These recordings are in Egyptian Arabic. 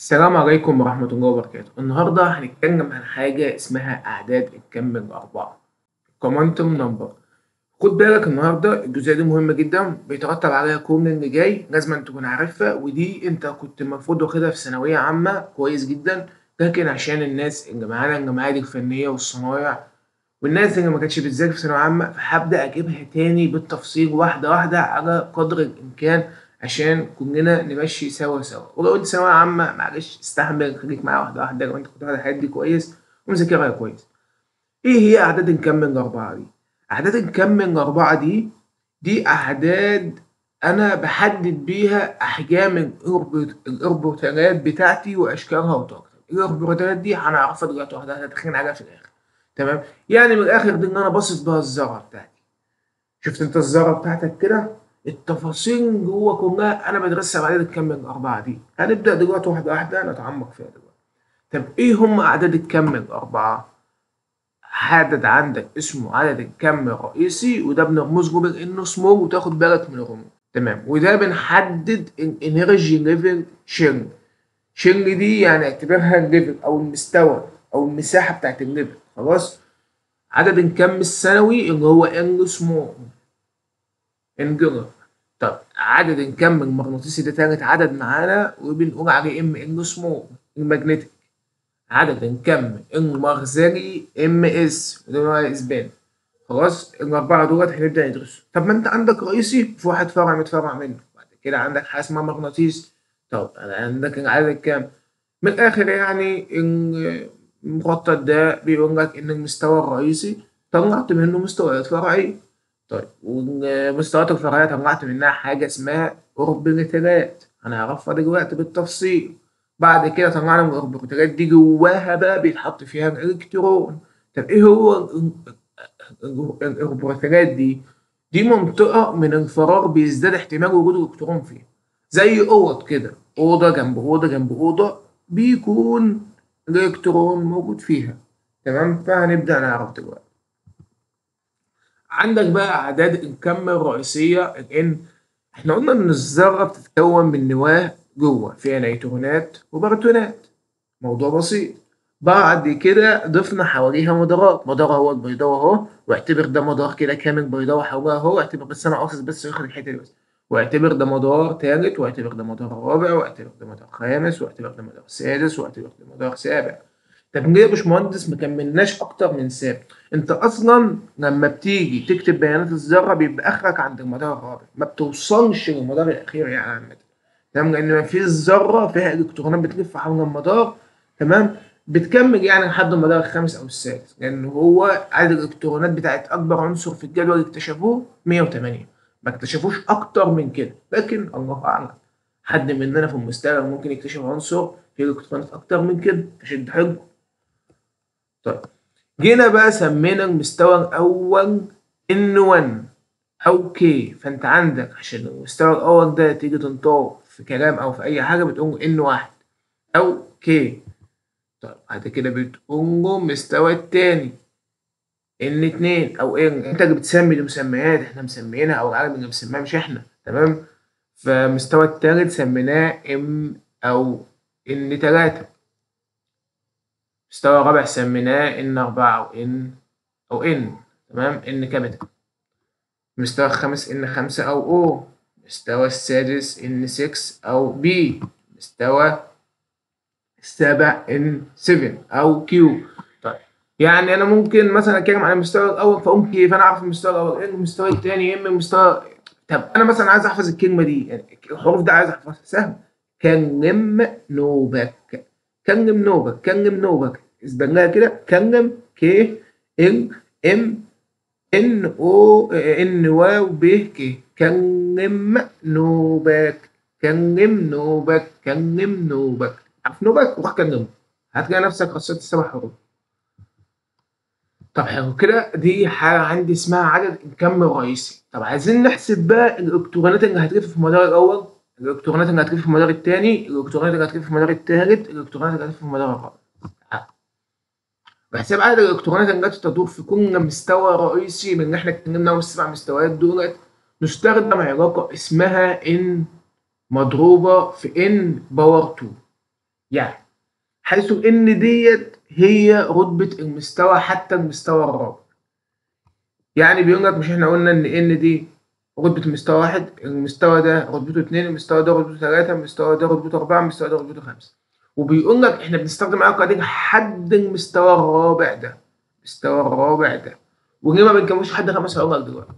السلام عليكم ورحمة الله وبركاته النهاردة هنتكلم عن حاجة اسمها أعداد الكم الأربعة كومنتم نمبر خد بالك النهاردة الجزئية دي مهمة جدا بيترتب عليها كل اللي جاي لازم تكون عارفها ودي انت كنت المفروض واخدها في ثانوية عامة كويس جدا لكن عشان الناس اللي معانا الجماعات الفنية والصنايع والناس اللي ما كانتش بتذاكر في ثانوية عامة فهبدأ أجيبها تاني بالتفصيل واحدة واحدة على قدر الإمكان عشان كلنا نمشي سوا سوا ولو انت ثانوية عامة معلش استحمل خليك معايا واحدة واحدة لو انت كنت واخد الحاجات دي كويس ومذاكرها كويس. ايه هي أعداد نكمل الأربعة دي؟ أعداد نكمل الأربعة دي دي أعداد أنا بحدد بيها أحجام الأربط الأربطالات بتاعتي وأشكالها وطاقتها. الأربطالات دي هنعرفها دلوقتي واحدة هدخلين عليها في الآخر. تمام؟ يعني من الآخر دي إن أنا باصص بيها الذرة بتاعتي. شفت أنت الذرة بتاعتك كده؟ التفاصيل جوه كلها انا بدرسها بعدد الكم الاربعه دي هنبدا دلوقتي واحده واحده نتعمق فيها دلوقتي طب ايه هم اعداد الكم الاربعه عدد عندك اسمه عدد الكم الرئيسي وده بنرمز له بانه سمول وتاخد بالك من الرموز تمام وده بنحدد الانرجي ليفل شيل شيل دي يعني اعتبرها الليفل او المستوى او المساحه بتاعت الليفل خلاص عدد الكم السنوي اللي هو ان سمول انجلر طب عدد الكم المغناطيسي ده تالت عدد معانا وبنقول عليه ام ان سمول الماجنتيك عدد الكم المخزني ام اس وده هو اسبان خلاص الاربعه دولت هنبدا ندرسهم طب ما انت عندك رئيسي في واحد فرع متفرع منه بعد كده عندك حاجه اسمها مغناطيس طب عندك العدد الكام من الاخر يعني المخطط ده بيقول لك ان المستوى الرئيسي طلعت منه مستويات فرعيه طيب والمستويات الفرعية طلعت منها حاجة اسمها أوربيتالات هنعرفها دلوقتي بالتفصيل بعد كده طلعنا من الأوربيتالات دي جواها بقى بيتحط فيها الإلكترون طب إيه هو الأوربيتالات دي؟ دي منطقة من الفراغ بيزداد احتمال وجود الإلكترون فيها زي أوض كده أوضة جنب أوضة جنب أوضة بيكون الإلكترون موجود فيها تمام فهنبدأ نعرف دلوقتي عندك بقى اعداد الكم الرئيسيه ان احنا قلنا ان الذره بتتكون من نواه جوه فيها نيوترونات وبروتونات موضوع بسيط بعد كده ضفنا حواليها مدارات مدار هو البيضاء اهو واعتبر ده مدار كده كامل بيضاء حواليها اهو اعتبر بس انا قاصص بس واخد الحته دي بس واعتبر ده مدار تالت واعتبر ده مدار رابع واعتبر ده مدار خامس واعتبر ده مدار سادس واعتبر ده مدار سابع طب ليه يا باشمهندس ما كملناش اكتر من ثابت انت اصلا لما بتيجي تكتب بيانات الذره بيبقى اخرك عند المدار الرابع ما بتوصلش للمدار الاخير يعني عامه تمام لان ما فيش ذره فيها الكترونات بتلف حول المدار تمام بتكمل يعني لحد المدار الخامس او السادس لان هو عدد الالكترونات بتاعت اكبر عنصر في الجدول اللي اكتشفوه 108 ما اكتشفوش اكتر من كده لكن الله اعلم حد مننا في المستقبل ممكن يكتشف عنصر فيه الكترونات اكتر من كده فشد حجه طيب جينا بقى سمينا المستوى الأول N1 أو K فأنت عندك عشان المستوى الأول ده تيجي تنطقه في كلام أو في أي حاجة بتقول N1 أو K طيب بعد كده بتقول له المستوى التاني N2 أو N أنت اللي بتسمي المسميات إحنا مسميينها أو العالم اللي مسميها مش إحنا تمام فالمستوى التالت سميناه M أو N3 مستوى رابع سميناه ان أربعة أو ان أو ان تمام ان كابيتال المستوى الخامس ان خمسة أو او المستوى السادس ان 6 أو بي المستوى السابع ان 7 أو كيو طيب يعني أنا ممكن مثلا أتكلم عن المستوى الأول فأقوم كيف أنا أعرف المستوى الأول إيه المستوى التاني إما المستوى طب أنا مثلا عايز أحفظ الكلمة دي يعني الحروف دي عايز أحفظها سهل كلم نوبك كلم نوبك كلم نوبك اثبت لها كده كلم ك ال ام ان او ان واو ب ك كلم نوبك كلم نوبك كلم نوبك عارف نوبك روح كلمه هتلاقي نفسك قصيت السبع حروف طب حلو كده دي حاجة عندي اسمها عدد الكم الرئيسي طب عايزين نحسب بقى الالكترونات اللي هتلف في المدار الأول الالكترونات اللي هتلف في المدار الثاني الالكترونات اللي هتلف في المدار الثالث الالكترونات اللي هتلف في المدار الرابع بحساب عدد الالكترونات التي تدور في كل مستوى رئيسي من اللي احنا اتكلمنا عن السبع مستويات دولت نستخدم علاقة اسمها ان مضروبة في ان باور 2 يعني حيث ان ديت هي رتبة المستوى حتى المستوى الرابع يعني بيقول لك مش احنا قلنا ان ان دي رتبة المستوى واحد المستوى ده رتبته اتنين المستوى ده رتبته تلاتة المستوى ده رتبته أربعة المستوى ده رتبته خمسة وبيقول لك احنا بنستخدم العلاقة دي لحد المستوى الرابع ده المستوى الرابع ده وليه ما بنكملش لحد خمس عقل دلوقتي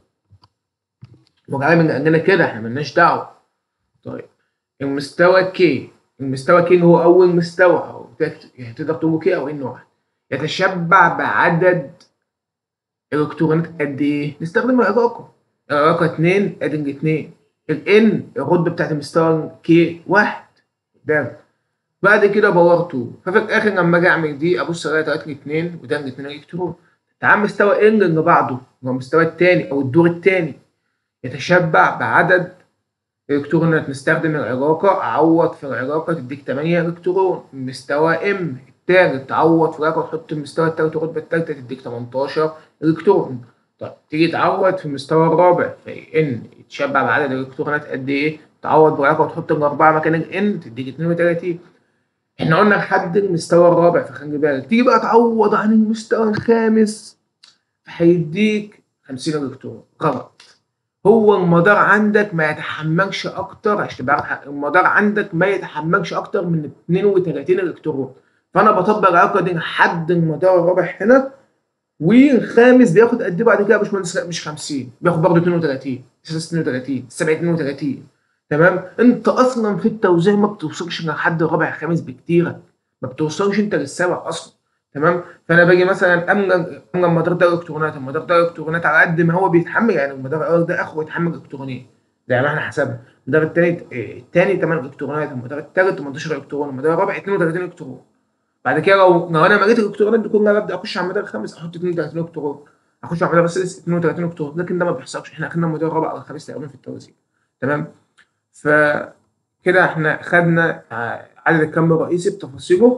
وغالبا عندنا كده احنا ملناش دعوة طيب المستوى كي المستوى كي هو أول مستوى أو يعني تقدر تقول كي أو إن واحد يتشبع بعدد الإلكترونات قد إيه؟ نستخدم العلاقة العلاقة اتنين أدنج اتنين الإن الرتبة بتاعت المستوى كي واحد قدام بعد كده باور 2 ففي الآخر لما أجي أعمل دي أبص ألاقي تلاتة اتنين وده اتنين إلكترون تعال مستوى إن اللي بعده هو المستوى التاني أو الدور التاني يتشبع بعدد الكترونات نستخدم العلاقة أعوض في العلاقة تديك 8 إلكترون مستوى إم التالت تعوض في العلاقة تحط المستوى التالت الرتبة التالتة تديك 18 إلكترون طيب تيجي تعوض في المستوى الرابع في إن يتشبع بعدد الإلكترونات قد إيه تعوض بالعلاقة وتحط الأربعة مكان الإن تديك 32 إحنا قلنا لحد المستوى الرابع فخلي بالك تيجي بقى تعوض عن المستوى الخامس فهيديك 50 إلكترون غلط هو المدار عندك ما يتحملش اكتر عشان تبقى المدار عندك ما يتحملش اكتر من 32 الكترون فانا بطبق العلاقه دي لحد المدار الرابع هنا والخامس بياخد قد ايه بعد كده يا باشمهندس مش 50 بياخد برضه 32 32 7 32 تمام انت اصلا في التوزيع ما بتوصلش لحد الرابع الخامس بكتير ما بتوصلش انت للسابع اصلا تمام فانا باجي مثلا املى املى المدار ده الكترونات المدار ده الكترونات على قد ما هو بيتحمل يعني المدار الاول ده اخره يتحمل الكترونين زي ما احنا حسبنا المدار الثاني الثاني 8 الكترونات المدار الثالث 18 الكترون المدار الرابع 32 الكترون بعد كده لو لو انا مليت الالكترونات دي كلها ببدا اخش على المدار الخامس احط 32 الكترون اخش على المدار السادس 32 الكترون لكن ده ما بيحصلش احنا اخدنا المدار الرابع او الخامس تقريبا في التوزيع تمام فكده احنا خدنا عدد الكم الرئيسي بتفاصيله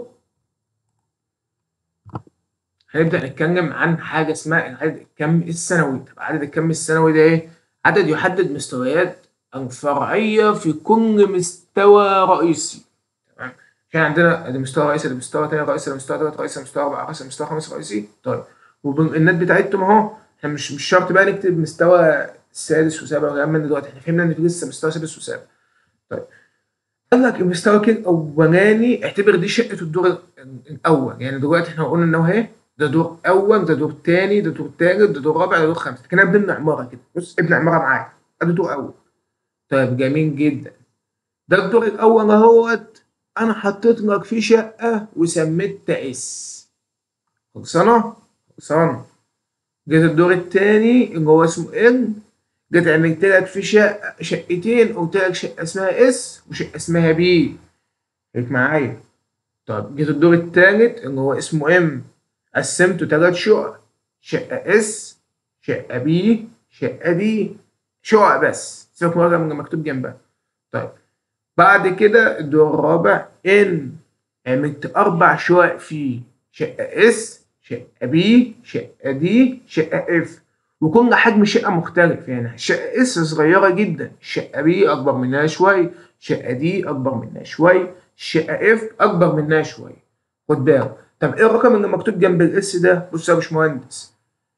هنبدأ نتكلم عن حاجة اسمها عدد الكم السنوي طب عدد الكم السنوي ده ايه؟ عدد يحدد مستويات الفرعية في كل مستوى رئيسي تمام كان عندنا ادي مستوى رئيسي ده مستوى تاني رئيسي ده مستوى تالت رئيسي مستوى رابع رئيسي مستوى خامس رئيسي طيب والبنات بتاعتهم اهو احنا مش مش شرط بقى نكتب مستوى سادس وسابع وكلام من دلوقتي احنا فهمنا ان في لسه مستوى سادس وسابع طيب قال لك المستوى كده الاولاني اعتبر دي شقه الدور الاول يعني دلوقتي احنا قلنا ان هو ايه ده دور اول ده دور تاني ده دور تالت ده دور رابع ده دور خامس كنا بنبني عماره كده بص ابني عماره معايا ادي دور اول طيب جميل جدا ده الدور الاول اهوت انا حطيت لك فيه شقه وسميتها اس خلصانه خلصانه جيت الدور التاني اللي هو اسمه ال جيت عملت لك فيه شقه شقتين قلت لك شقه اسمها اس وشقه اسمها بي هيك معايا طب جيت الدور التالت اللي هو اسمه ام قسمته تلات شقق شقة اس شقة بي شقة دي شقق بس سيبك مرة من مكتوب جنبها طيب بعد كده الدور الرابع ان عملت أربع شقق فيه شقة اس شقة بي شقة دي شقة اف وكل حجم شقة مختلف يعني شقة اس صغيرة جدا شقة بي أكبر منها شوية شقة دي أكبر منها شوية شقة اف أكبر منها شوية خد بالك طب ايه الرقم اللي مكتوب جنب الاس ده بص يا باشمهندس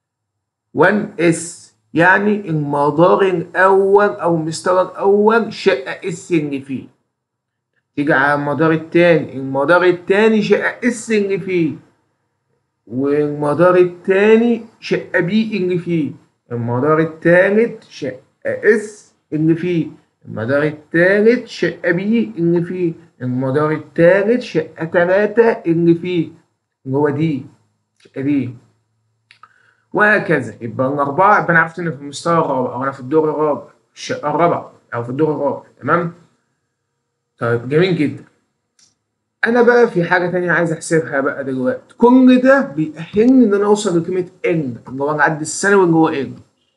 1 اس يعني المدار الاول او المستوى الاول شقه اس اللي فيه تيجي على المدار التاني المدار التاني شقه اس اللي فيه والمدار التاني شقه بي اللي فيه المدار التالت شقه اس اللي فيه المدار التالت شقه بي اللي فيه المدار التالت شقه تلاتة اللي فيه اللي هو دي دي وهكذا يبقى الأربعة يبقى أنا عرفت إن في المستوى الرابع أو أنا في الدور الرابع الشقة الرابعة أو في الدور الرابع تمام طيب جميل جدا أنا بقى في حاجة تانية عايز أحسبها بقى دلوقتي كل ده بيأهلني إن أنا أوصل لقيمة إن اللي هو العد السنوي اللي هو إن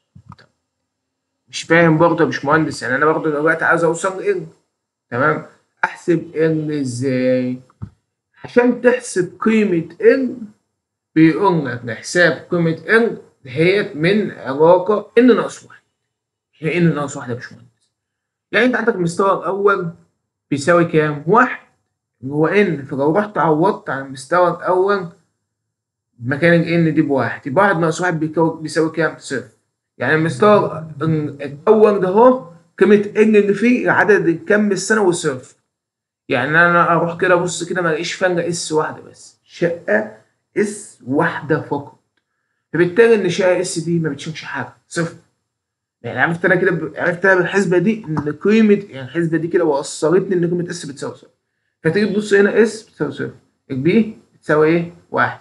مش فاهم برضه مش مهندس يعني أنا برضه دلوقتي عايز أوصل لإن تمام أحسب إن إزاي؟ عشان تحسب قيمة ال بيقول لك لحساب قيمة ال دهيت من علاقة ان ناقص واحد هي ان ناقص واحد يا باشمهندس يعني انت عندك المستوى الأول بيساوي كام؟ واحد هو ان فلو رحت عوضت عن المستوى الاول مكان الان دي بواحد يبقى واحد ناقص واحد بيساوي كام؟ صفر يعني المستوى الاول ده اهو قيمه ان اللي فيه عدد الكم السنوي صفر يعني انا اروح كده ابص كده ما الاقيش فنجة اس واحده بس شقه اس واحده فقط فبالتالي ان شقه اس دي ما بتشيلش حاجه صفر يعني عرفت انا كده عرفت انا بالحسبه دي ان قيمه يعني الحسبه دي كده وصلتني ان قيمه اس بتساوي صفر فتيجي تبص هنا اس بتساوي صفر بي بتساوي ايه؟ واحد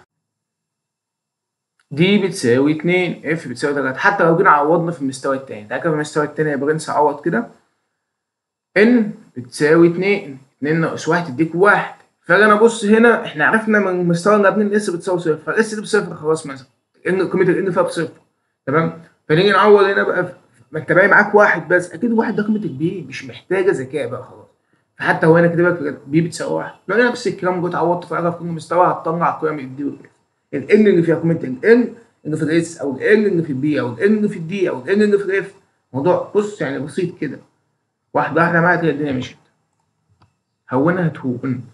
دي بتساوي اتنين اف بتساوي تلاتة حتى لو جينا عوضنا في المستوى التاني تعالى كده في المستوى التاني يا برنس عوض كده ان بتساوي اتنين اتنين ناقص واحد تديك واحد فاجي انا ابص هنا احنا عرفنا من المستوى اللي قبل اس بتساوي صفر فالاس دي بصفر خلاص مثلا ان قيمه الان فيها بصفر تمام فنيجي نعوض هنا بقى ما انت باقي معاك واحد بس اكيد واحد ده قيمه البي مش محتاجه ذكاء بقى خلاص فحتى هو انا كاتب لك بي بتساوي واحد لو انا نفس الكلام جيت عوضت في في كل مستوى هتطلع قيم الدي والاف الان اللي فيها قيمه الان اللي في الاس او الان اللي في البي او الان اللي في الدي او الان اللي في الاف موضوع بص يعني بسيط كده واحده واحده معاك الدنيا مشيت هونها تهون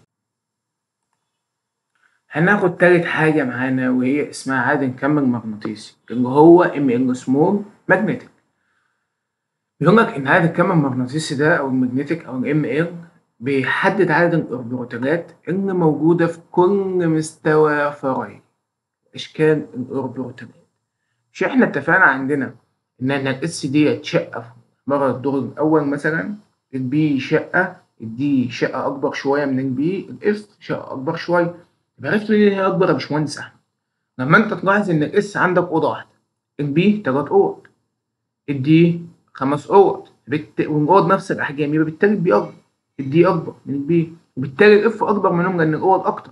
هناخد تالت حاجة معانا وهي اسمها عادي نكمل مغناطيسي اللي هو ام ال سمول ماجنتيك بيقول لك ان عدد الكم المغناطيسي ده او الماجنتيك او الام ال بيحدد عدد الاوربيتالات اللي موجودة في كل مستوى فرعي اشكال الاوربيتالات مش احنا اتفقنا عندنا ان الاس دي شقة مرة الدور الاول مثلا البي شقة الدي شقة اكبر شوية من البي الاف شقة اكبر شوية يبقى عرفت ليه هي اكبر يا باشمهندس احمد لما انت تلاحظ ان الاس عندك اوضه واحده البي تلات اوض الدي خمس اوض بت... والاوض نفس الاحجام يبقى بالتالي البي اكبر الدي اكبر من البي وبالتالي الاف اكبر منهم لان الاوض اكتر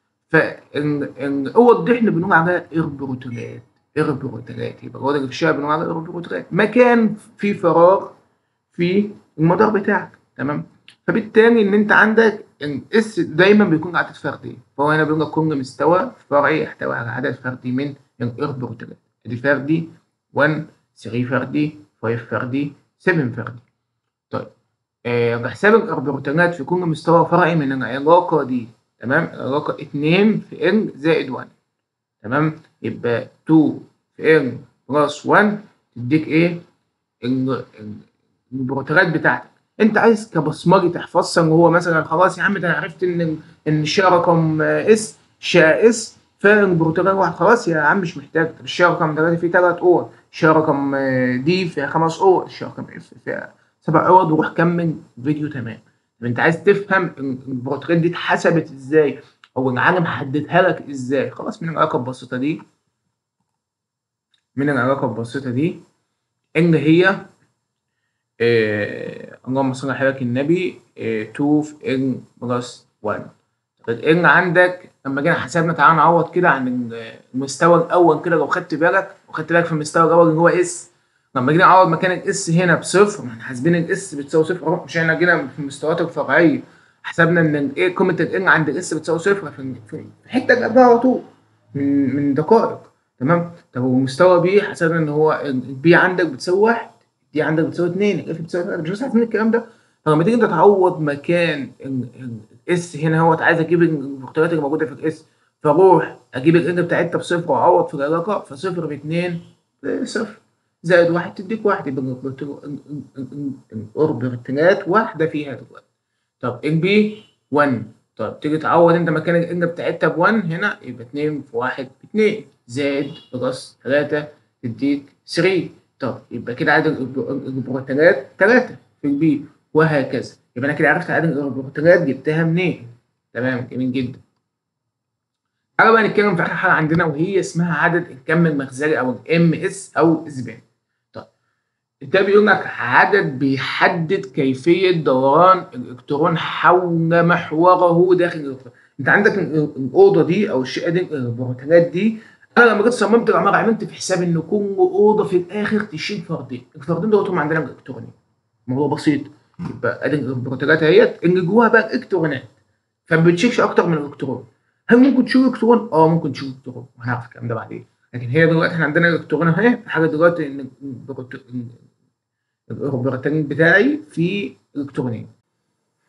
فالاوض دي احنا بنقول عليها اربروتولات اربروتولات يبقى الاوض اللي في الشارع بنقول عليها اربروتولات مكان فيه فراغ في المدار بتاعك تمام فبالتالي ان انت عندك الاس دايما بيكون عدد فردي فهو هنا بيقول لك كل مستوى فرعي يحتوي على عدد فردي من الاربروتولات ادي فردي 1 3 فردي 5 فردي 7 فردي طيب آه بحساب الاربروتولات في كل مستوى فرعي من العلاقه دي تمام العلاقه 2 في ال زائد 1 تمام يبقى 2 في ال بلس 1 تديك ايه البروتولات بتاعتك انت عايز كبصمجي تحفظها ان هو مثلا خلاص يا عم ده انا عرفت ان ان الشيء رقم اس شاء اس فالبروتوكول واحد خلاص يا عم مش محتاج طب الشيء رقم ثلاثه فيه ثلاث اوض الشيء رقم دي فيها خمس اوض الشيء رقم اف فيها سبع اوض وروح كمل فيديو تمام طب انت عايز تفهم البروتوكول دي اتحسبت ازاي او العالم حددها لك ازاي خلاص من العلاقه البسيطه دي من العلاقه البسيطه دي ان هي إيه اللهم صل على حضرتك النبي 2 في ان بلس 1 ان عندك لما جينا حسبنا تعالى نعوض كده عن المستوى الاول كده لو خدت بالك وخدت بالك في المستوى الاول اللي هو اس لما جينا نعوض مكان الاس هنا بصفر ما احنا حاسبين الاس بتساوي صفر اهو مش احنا جينا في المستويات الفرعيه حسبنا ان ايه قيمه الان عند الاس بتساوي صفر في الحته اللي قبلها على طول من من دقائق تمام طب والمستوى بي حسبنا ان هو البي عندك بتساوي واحد دي عندك بتساوي 2 الاف بتساوي 3 مش بس عارفين الكلام ده فلما تيجي انت تعوض مكان الاس هنا هو عايز اجيب المختلفات اللي موجوده في الاس فاروح اجيب الان بتاعتها بصفر واعوض في العلاقه فصفر ب 2 صفر زائد واحد تديك واحد يبقى الاوربيتالات واحده فيها دلوقتي طب ان بي 1 طب تيجي تعوض انت مكان الان بتاعتها ب 1 هنا يبقى 2 في 1 ب 2 زائد بلس 3 تديك 3 طب يبقى كده عدد البروتينات 3 في البي وهكذا يبقى انا كده عرفت عدد البروتينات جبتها منين تمام جميل جدا تعالى بقى نتكلم في اخر حاجه عندنا وهي اسمها عدد الكم المخزري او الام اس او اسبان طيب ده بيقول لك عدد بيحدد كيفيه دوران الالكترون حول محوره داخل الالكترون انت عندك الاوضه دي او الشقه دي البروتينات دي انا لما جيت صممت العماره عملت في حساب ان كل اوضه في الاخر تشيل فردين الفردين دول هم عندنا الالكتروني موضوع بسيط يبقى ادي البروتينات اهيت اللي جواها بقى الالكترونات فما بتشيلش اكتر من الالكترون هل ممكن تشيل الكترون؟ اه ممكن تشيل الكترون وهنعرف الكلام ده بعدين لكن هي دلوقتي احنا عندنا الالكترون اهي حاجه دلوقتي ان البروتين بتاعي في الكترونين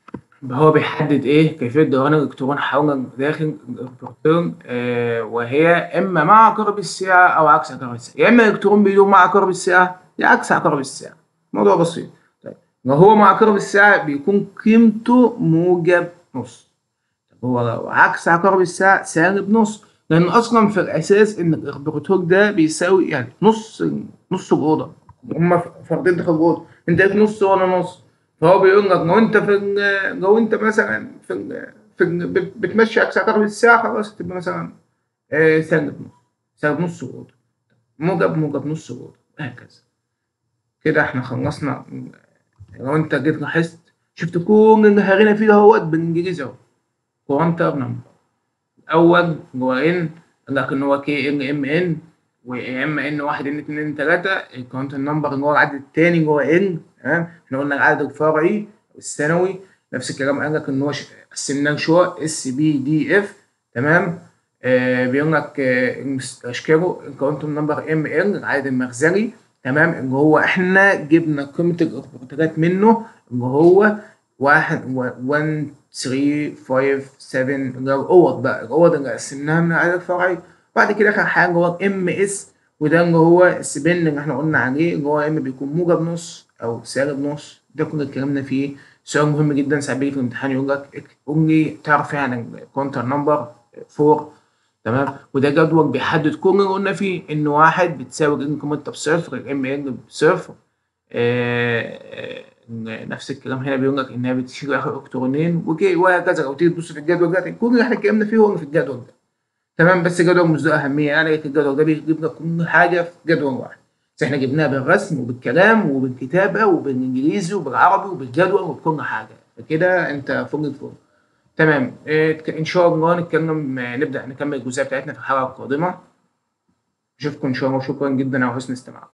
هو بيحدد ايه كيفيه دوران الالكترون حول داخل البروتون آه وهي اما مع عقارب الساعه او عكس عقارب الساعه يا اما الالكترون بيدور مع عقارب الساعه يا عكس عقارب الساعه موضوع بسيط طيب لو هو مع عقارب الساعه بيكون قيمته موجب نص طب هو لو عكس عقارب الساعه سالب نص لان اصلا في الاساس ان البروتون ده بيساوي يعني نص نص الاوضه هما فردين داخل الاوضه انت ليك نص وانا نص فهو بيقول لك لو انت في ال- لو انت مثلا في ال- في ال- بت- بتمشي عكس عقارب الساعه خلاص تبقى مثلا آه، سالب نص سالب نص الاوضه موجب موجب نص الاوضه وهكذا كده احنا خلصنا لو انت جيت لاحظت شفت كل اللي هرينا فيه اهوت بالانجليزي اهو كوانتر نمبر الاول هو ان قال لك ان هو كي ال ام ان ويا اما ان واحد ان اتنين ان تلاته الكوانتر نمبر اللي هو العدد التاني اللي هو ان تمام احنا قلنا العدد الفرعي والثانوي نفس الكلام قال لك ان هو ش- قسمناه لشقق اس بي دي اف تمام آه بيقول لك آه اشكاله الكوانتر نمبر ام ال العدد المخزني تمام اللي هو احنا جبنا قيمه الاخبارات منه اللي هو واحد 1 3 5 7 اللي هو الاوض بقى الاوض اللي قسمناها من العدد الفرعي بعد كده اخر حاجه هو ام اس وده اللي هو السبن اللي احنا قلنا عليه اللي هو اما بيكون موجب نص او سالب نص ده كنا اتكلمنا فيه سؤال مهم جدا ساعات بيجي في الامتحان يقول لك قول لي تعرف يعني الكونتر نمبر 4 تمام وده جدول بيحدد كل اللي قلنا فيه ان واحد بتساوي الانكريمنت بصفر الام ال بصفر آه، آه، نفس الكلام هنا بيقول لك انها بتشيل اخر الكترونين وكي وهكذا لو تيجي تبص في الجدول ده كل اللي احنا اتكلمنا فيه هو اللي في الجدول ده تمام بس الجدول مش ذو اهميه يعني الجدول ده بيجيب لك كل حاجه في جدول واحد بس احنا جبناها بالرسم وبالكلام وبالكتابه وبالانجليزي وبالعربي وبالجدول وبكل حاجه فكده انت فوق الفل تمام إيه، ان شاء الله نتكلم نبدا نكمل الجزئيه بتاعتنا في الحلقه القادمه اشوفكم ان شاء الله شكرا جدا على حسن استماعكم